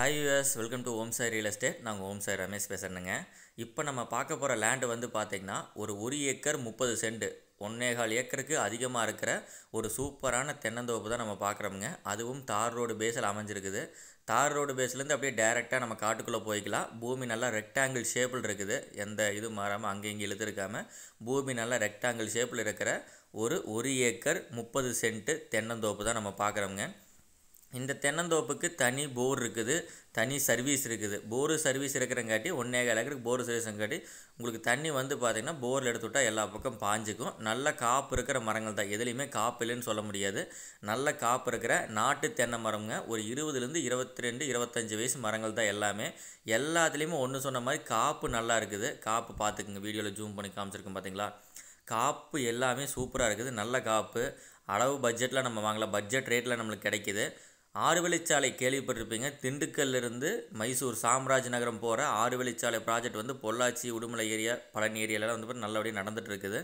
hi US welcome to Om Sai real estate நாங்கள் ஓம் சாய் ரமேஷ் பேசுகிறேங்க இப்போ நம்ம பார்க்க போகிற லேண்டு வந்து பார்த்திங்கன்னா ஒரு ஒரு ஏக்கர் முப்பது சென்ட் ஒன்னேகால் ஏக்கருக்கு அதிகமாக இருக்கிற ஒரு சூப்பரான தென்னந்தோப்பு தான் நம்ம பார்க்குறோமுங்க அதுவும் தார் ரோடு பேஸில் அமைஞ்சிருக்குது தார் ரோடு பேஸ்லேருந்து அப்படியே டைரெக்டாக நம்ம காட்டுக்குள்ளே போய்க்கலாம் பூமி நல்லா ரெக்டாங்கிள் ஷேப்பில் இருக்குது எந்த இது மாறாமல் அங்கே இங்கே இழுத்துருக்காமல் பூமி நல்லா ரெக்டாங்கிள் ஷேப்பில் இருக்கிற ஒரு ஒரு ஏக்கர் முப்பது சென்ட்டு தென்னந்தோப்பு தான் நம்ம பார்க்குறோங்க இந்த தென்னந்தோப்புக்கு தனி போர் இருக்குது தனி சர்வீஸ் இருக்குது போரு சர்வீஸ் இருக்கிறங்காட்டி ஒன்றே ஏக்கருக்கு போர் சர்வீஸங்காட்டி உங்களுக்கு தண்ணி வந்து பார்த்திங்கன்னா போரில் எடுத்து விட்டால் எல்லா பக்கம் பாஞ்சுக்கும் நல்ல காப்பு இருக்கிற மரங்கள் தான் எதுலேயுமே காப்பு இல்லைன்னு சொல்ல முடியாது நல்ல காப்பு இருக்கிற நாட்டு தென்னை மரம்ங்க ஒரு இருபதுலேருந்து இருபத்தி ரெண்டு இருபத்தஞ்சி வயசு மரங்கள் தான் எல்லாமே எல்லாத்துலேயுமே ஒன்று சொன்ன மாதிரி காப்பு நல்லா இருக்குது காப்பு பார்த்துக்குங்க வீடியோவில் ஜூம் பண்ணி காமிச்சிருக்கோம் பார்த்தீங்களா காப்பு எல்லாமே சூப்பராக இருக்குது நல்ல காப்பு அளவு பட்ஜெட்டில் நம்ம வாங்கலாம் பட்ஜெட் ரேட்டில் நம்மளுக்கு கிடைக்கிது ஆறு வழிச்சாலை கேள்விப்பட்டிருப்பீங்க திண்டுக்கல்லிருந்து மைசூர் சாம்ராஜ் நகரம் போகிற ஆறு வழிச்சாலை ப்ராஜெக்ட் வந்து பொள்ளாச்சி உடுமலை ஏரியா பழனி ஏரியாலாம் வந்து பாத்தீங்கன்னா நல்லபடியாக நடந்துட்டு இருக்குது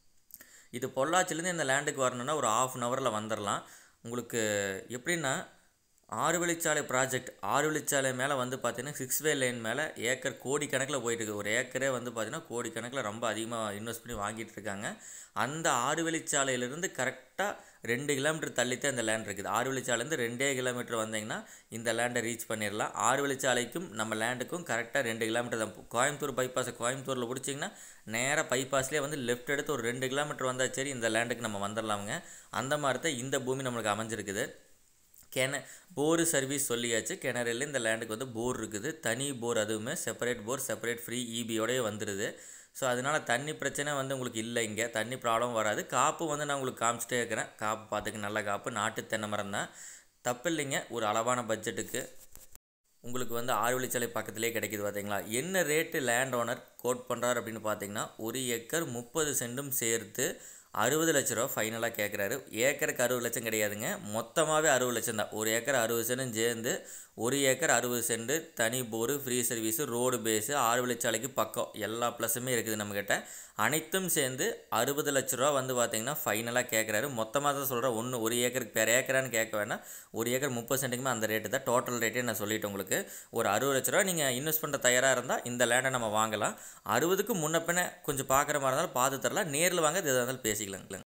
இது பொள்ளாச்சிலேருந்து இந்த லேண்டுக்கு வரணுன்னா ஒரு ஆஃப் அன் ஹவரில் வந்துடலாம் உங்களுக்கு எப்படின்னா ஆறு வழிச்சாலை ப்ராஜெக்ட் ஆறு வழிச்சாலை மேலே வந்து பார்த்தீங்கன்னா சிக்ஸ் வே லைன் மேலே ஏக்கர் கோடி கணக்கில் போயிட்டு இருக்கு ஒரு ஏக்கரே வந்து பார்த்தீங்கன்னா கோடி கணக்கில் ரொம்ப அதிகமாக இன்வெஸ்ட் பண்ணி வாங்கிட்டு இருக்காங்க அந்த ஆறு வழிச்சாலையிலேருந்து கரெக்டாக ரெண்டு கிலோமீட்டர் தள்ளித்தான் இந்த லேண்ட் இருக்குது ஆறு வழிச்சாலேருந்து ரெண்டே கிலோமீட்டர் வந்தீங்கன்னா இந்த லேண்டை ரீச் பண்ணிடலாம் ஆறு வழிச்சாலைக்கும் நம்ம லேண்டுக்கும் கரெக்டாக ரெண்டு கிலோமீட்டர் தான் கோயம்புத்தூர் பைபாஸை கோயம்புத்தூரில் பிடிச்சிங்கன்னா நேராக பைபாஸ்லேயே வந்து லெஃப்ட் எடுத்து ஒரு ரெண்டு கிலோமீட்டர் வந்தால் சரி இந்த லேண்டுக்கு நம்ம வந்துடலாமுங்க அந்த மாதிரி தான் இந்த பூமி நம்மளுக்கு அமைஞ்சிருக்குது கிண போரு சர்வீஸ் சொல்லியாச்சு கிணறுல இந்த லேண்டுக்கு வந்து போர் இருக்குது தனி போர் அதுவுமே செப்பரேட் போர் செப்பரேட் ஃப்ரீ இபியோடய வந்துடுது ஸோ அதனால் தண்ணி பிரச்சனை வந்து உங்களுக்கு இல்லை இங்கே தண்ணி ப்ராப்ளம் வராது காப்பு வந்து நான் உங்களுக்கு காமிச்சிட்டே இருக்கிறேன் காப்பு பார்த்துக்க நல்ல காப்பு நாட்டு தென்னை மரம் தான் தப்பு இல்லைங்க ஒரு அளவான பட்ஜெட்டுக்கு உங்களுக்கு வந்து ஆறுவழிச்சாலை பக்கத்துலேயே கிடைக்கிது பார்த்தீங்களா என்ன ரேட்டு லேண்ட் ஓனர் கோட் பண்ணுறாரு அப்படின்னு பார்த்தீங்கன்னா ஒரு ஏக்கர் முப்பது சென்டும் சேர்த்து அறுபது லட்ச ரூபா ஃபைனலாக கேட்குறாரு ஏக்கருக்கு அறுபது லட்சம் கிடையாதுங்க மொத்தமாகவே அறுபது லட்சம் தான் ஒரு ஏக்கர் அறுபது சென்டும் சேர்ந்து ஒரு ஏக்கர் அறுபது சென்ட் தனி bore free service road face ஆறு வழிச்சாலைக்கு பக்கம் எல்லா ப்ளஸுமே இருக்குது நம்மக்கிட்ட அனைத்தும் சேர்ந்து அறுபது லட்ச ரூபா வந்து பார்த்திங்கன்னா ஃபைனலாக கேட்குறாரு மொத்தமாக தான் சொல்கிறேன் ஒன்று ஒரு ஏக்கருக்கு பேர் ஏக்கரான்னு கேட்க வேணாம் ஒரு ஏக்கர் முப்பது சென்ட்டுக்குமே அந்த ரேட்டு தான் டோட்டல் ரேட்டே நான் சொல்லிட்டேன் உங்களுக்கு ஒரு அறுபது லட்ச ரூபா நீங்கள் இன்வெஸ்ட் பண்ணுற தயாராக இருந்தால் இந்த லேண்டை நம்ம வாங்கலாம் அறுபதுக்கு முன்ன பின்ன கொஞ்சம் பார்க்குற மாதிரி இருந்தாலும் பார்த்து தரலாம் நேரில் வாங்க இது எதாக இருந்தாலும் பேசிக்கலாங்களேங்க